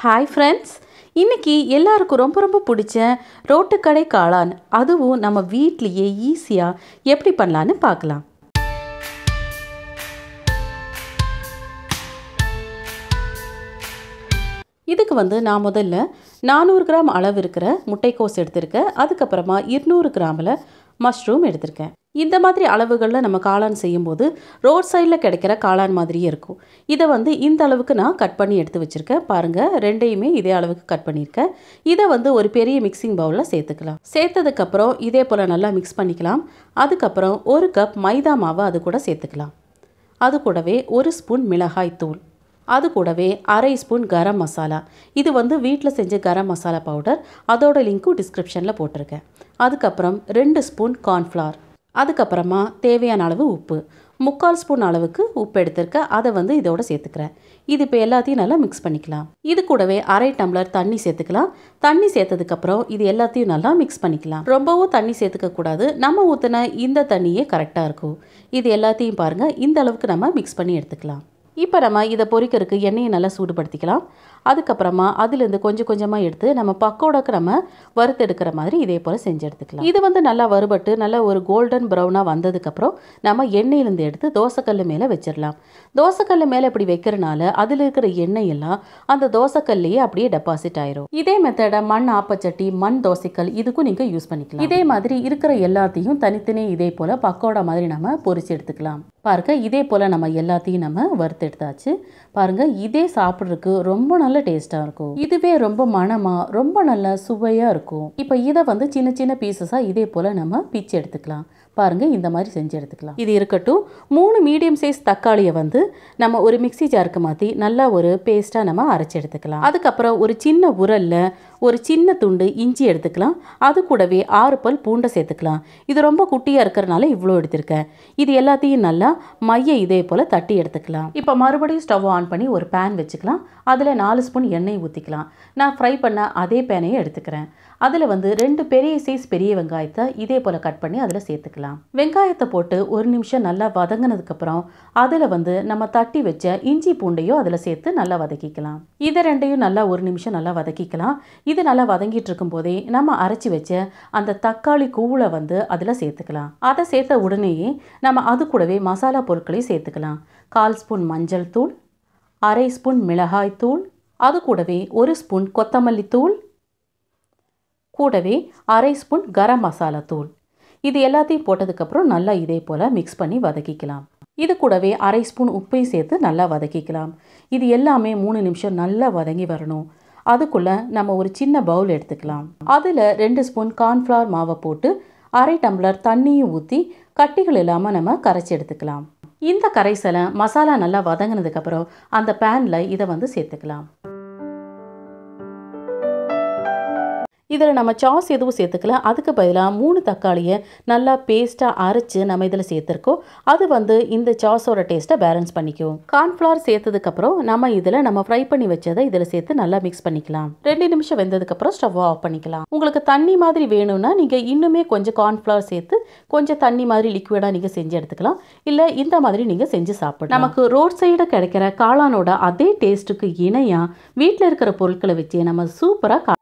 hi friends இன்னைக்கு எல்லாருக்கும் ரொம்ப ரொம்ப பிடிச்ச ரோட்டுக்கடை காளான் அதுவும் நம்ம வீட்லேயே ஈஸியாக எப்படி பண்ணலான்னு பார்க்கலாம் இதுக்கு வந்து நான் முதல்ல நானூறு கிராம் அளவு இருக்கிற முட்டைக்கோஸ் எடுத்திருக்கேன் அதுக்கப்புறமா இருநூறு கிராமில் மஷ்ரூம் எடுத்திருக்கேன் இந்த மாதிரி அளவுகளில் நம்ம காளான் செய்யும்போது ரோட் சைடில் கிடைக்கிற காளான் மாதிரியே இருக்கும் இதை வந்து இந்த அளவுக்கு நான் கட் பண்ணி எடுத்து வச்சுருக்கேன் பாருங்கள் ரெண்டையுமே இதே அளவுக்கு கட் பண்ணியிருக்கேன் இதை வந்து ஒரு பெரிய மிக்சிங் பவுலில் சேர்த்துக்கலாம் சேர்த்ததுக்கப்புறம் இதே போல் நல்லா மிக்ஸ் பண்ணிக்கலாம் அதுக்கப்புறம் ஒரு கப் மைதா மாவை அது கூட சேர்த்துக்கலாம் அது கூடவே ஒரு ஸ்பூன் மிளகாய் தூள் அது கூடவே அரை ஸ்பூன் கரம் மசாலா இது வந்து வீட்டில் செஞ்ச கரம் மசாலா பவுடர் அதோட லிங்க்கும் டிஸ்கிரிப்ஷனில் போட்டிருக்கேன் அதுக்கப்புறம் ரெண்டு ஸ்பூன் கார்ன்ஃப்ளவர் அதுக்கப்புறமா தேவையான அளவு உப்பு முக்கால் ஸ்பூன் அளவுக்கு உப்பு எடுத்திருக்கேன் அதை வந்து இதோட சேர்த்துக்கிறேன் இது இப்போ எல்லாத்தையும் நல்லா மிக்ஸ் பண்ணிக்கலாம் இது கூடவே அரை டம்ளர் தண்ணி சேர்த்துக்கலாம் தண்ணி சேர்த்ததுக்கப்புறம் இது எல்லாத்தையும் நல்லா மிக்ஸ் பண்ணிக்கலாம் ரொம்பவும் தண்ணி சேர்த்துக்க கூடாது நம்ம ஊற்றின இந்த தண்ணியே கரெக்டாக இருக்கும் இது எல்லாத்தையும் பாருங்கள் இந்த அளவுக்கு நம்ம மிக்ஸ் பண்ணி எடுத்துக்கலாம் இப்போ நம்ம இதை பொரிக்கிறதுக்கு எண்ணெயை நல்லா சூடுபடுத்திக்கலாம் அதுக்கப்புறமா அதுலேருந்து கொஞ்சம் கொஞ்சமாக எடுத்து நம்ம பக்கோடாக்கு நம்ம வறுத்து எடுக்கிற மாதிரி இதே போல் செஞ்சு எடுத்துக்கலாம் இது வந்து நல்லா வறுபட்டு நல்லா ஒரு கோல்டன் ப்ரௌனாக வந்ததுக்கப்புறம் நம்ம எண்ணெயிலேருந்து எடுத்து தோசைக்கல் மேலே வச்சிடலாம் தோசைக்கல் மேலே இப்படி வைக்கிறனால அதில் இருக்கிற எண்ணெய் எல்லாம் அந்த தோசைக்கல்லையே அப்படியே டெபாசிட் ஆயிரும் இதே மெத்தடை மண் ஆப்பச்சட்டி மண் தோசைக்கல் இதுக்கும் நீங்கள் யூஸ் பண்ணிக்கலாம் இதே மாதிரி இருக்கிற எல்லாத்தையும் தனித்தனி இதே போல் பக்கோடா மாதிரி நம்ம பொரிச்சு எடுத்துக்கலாம் பாருங்க இதே போல் நம்ம எல்லாத்தையும் நம்ம வறுத்து எடுத்தாச்சு பாருங்க இதே சாப்பிட்றதுக்கு ரொம்ப நல்ல டேஸ்ட்டாக இருக்கும் இதுவே ரொம்ப மணமாக ரொம்ப நல்ல சுவையாக இருக்கும் இப்போ இதை வந்து சின்ன சின்ன பீசஸாக இதே போல் நம்ம பிச்சு எடுத்துக்கலாம் பாருங்க இந்த மாதிரி செஞ்சு எடுத்துக்கலாம் இது இருக்கட்டும் மூணு மீடியம் சைஸ் தக்காளியை வந்து நம்ம ஒரு மிக்ஸி ஜாருக்கு மாற்றி நல்லா ஒரு பேஸ்ட்டாக நம்ம அரைச்சி எடுத்துக்கலாம் அதுக்கப்புறம் ஒரு சின்ன உரல்ல ஒரு சின்ன துண்டு இஞ்சி எடுத்துக்கலாம் அது கூடவே ஆறு பல் பூண்டை சேர்த்துக்கலாம் இது ரொம்ப குட்டியாக இருக்கிறனால இவ்வளோ எடுத்திருக்கேன் இது எல்லாத்தையும் நல்லா மைய இதே போல் தட்டி எடுத்துக்கலாம் இப்போ மறுபடியும் ஸ்டவ் ஆன் பண்ணி ஒரு பேன் வச்சுக்கலாம் அதில் நாலு ஸ்பூன் எண்ணெய் ஊற்றிக்கலாம் நான் ஃப்ரை பண்ண அதே பேனையே எடுத்துக்கிறேன் அதில் வந்து ரெண்டு பெரிய சைஸ் பெரிய வெங்காயத்தை இதே போல் கட் பண்ணி அதில் சேர்த்துக்கலாம் வெங்காயத்தை போட்டு ஒரு நிமிஷம் நல்லா வதங்கினதுக்கப்புறம் அதில் வந்து நம்ம தட்டி வச்ச இஞ்சி பூண்டையும் அதில் சேர்த்து நல்லா வதக்கிக்கலாம் இதை ரெண்டையும் நல்லா ஒரு நிமிஷம் நல்லா வதக்கிக்கலாம் இது நல்லா வதங்கிட்டு இருக்கும் போதே நம்ம அரைச்சி வச்ச அந்த தக்காளி கூளை வந்து அதில் சேர்த்துக்கலாம் அதை சேர்த்த உடனேயே நம்ம அது கூடவே மசாலா பொருட்களையும் சேர்த்துக்கலாம் கால் ஸ்பூன் மஞ்சள் தூள் அரை ஸ்பூன் மிளகாய் தூள் அது கூடவே ஒரு ஸ்பூன் கொத்தமல்லி தூள் கூடவே அரை ஸ்பூன் கரம் மசாலா தூள் இது எல்லாத்தையும் போட்டதுக்கப்புறம் நல்லா இதே போல் மிக்ஸ் பண்ணி வதக்கிக்கலாம் இது கூடவே அரை ஸ்பூன் உப்பையும் சேர்த்து நல்லா வதக்கிக்கலாம் இது எல்லாமே மூணு நிமிஷம் நல்லா வதங்கி வரணும் அதுக்குள்ளே நம்ம ஒரு சின்ன பவுல் எடுத்துக்கலாம் அதில் ரெண்டு ஸ்பூன் கார்ன்ஃப்ளவர் மாவை போட்டு அரை டம்ளர் தண்ணியும் ஊற்றி கட்டிகள் இல்லாமல் நம்ம கரைச்சி எடுத்துக்கலாம் இந்த கரைசலை மசாலா நல்லா வதங்கினதுக்கப்புறம் அந்த பேனில் இதை வந்து சேர்த்துக்கலாம் இதில் நம்ம சாஸ் எதுவும் சேர்த்துக்கல அதுக்கு பதிலாக மூணு தக்காளியை நல்லா பேஸ்ட்டாக அரைச்சி நம்ம இதில் சேர்த்துருக்கோம் அது வந்து இந்த சாஸோட டேஸ்ட்டை பேலன்ஸ் பண்ணிக்கும் கார்ன்ஃப்ளவர் சேர்த்ததுக்கப்புறம் நம்ம இதில் நம்ம ஃப்ரை பண்ணி வச்சதை இதில் சேர்த்து நல்லா மிக்ஸ் பண்ணிக்கலாம் ரெண்டு நிமிஷம் வெந்ததுக்கப்புறம் ஸ்டவ் ஆஃப் பண்ணிக்கலாம் உங்களுக்கு தண்ணி மாதிரி வேணும்னா நீங்கள் இன்னுமே கொஞ்சம் கார்ன்ஃப்ளவர் சேர்த்து கொஞ்சம் தண்ணி மாதிரி லிக்விடாக நீங்கள் செஞ்சு எடுத்துக்கலாம் இல்லை இந்த மாதிரி நீங்கள் செஞ்சு சாப்பிடலாம் நமக்கு ரோட் சைடு கிடைக்கிற காளானோட அதே டேஸ்ட்டுக்கு இணையாக வீட்டில் இருக்கிற பொருட்களை வச்சு நம்ம சூப்பராக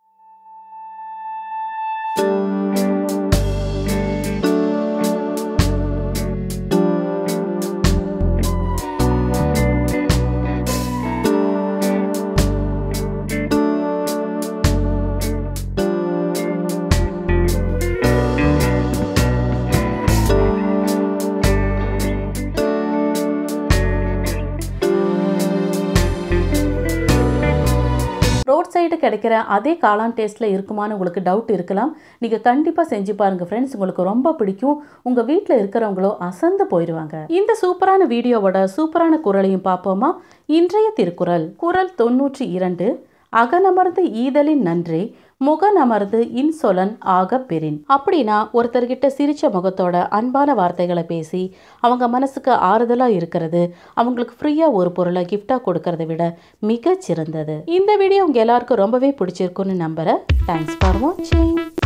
ரோட் சைடு கிடைக்கிற அதே காளான் டேஸ்ட்டில் இருக்குமான்னு உங்களுக்கு டவுட் இருக்கலாம் நீங்கள் கண்டிப்பாக செஞ்சு பாருங்கள் ஃப்ரெண்ட்ஸ் உங்களுக்கு ரொம்ப பிடிக்கும் உங்கள் வீட்டில் இருக்கிறவங்களோ அசந்து போயிடுவாங்க இந்த சூப்பரான வீடியோவோட சூப்பரான குரலையும் பார்ப்போமா இன்றைய திருக்குறள் குரல் தொண்ணூற்றி இரண்டு அகனமர்ந்து ஈதலின் நன்றே முகனமர்ந்து இன்சொலன் ஆக பெறின் அப்படின்னா ஒருத்தர்கிட்ட சிரிச்ச முகத்தோட அன்பான வார்த்தைகளை பேசி அவங்க மனசுக்கு ஆறுதலாக இருக்கிறது அவங்களுக்கு ஃப்ரீயாக ஒரு பொருளை கிஃப்டாக கொடுக்கறத விட மிகச் சிறந்தது இந்த வீடியோ உங்கள் எல்லாருக்கும் ரொம்பவே பிடிச்சிருக்குன்னு நம்புகிறேன் தேங்க்ஸ் ஃபார் வாட்சிங்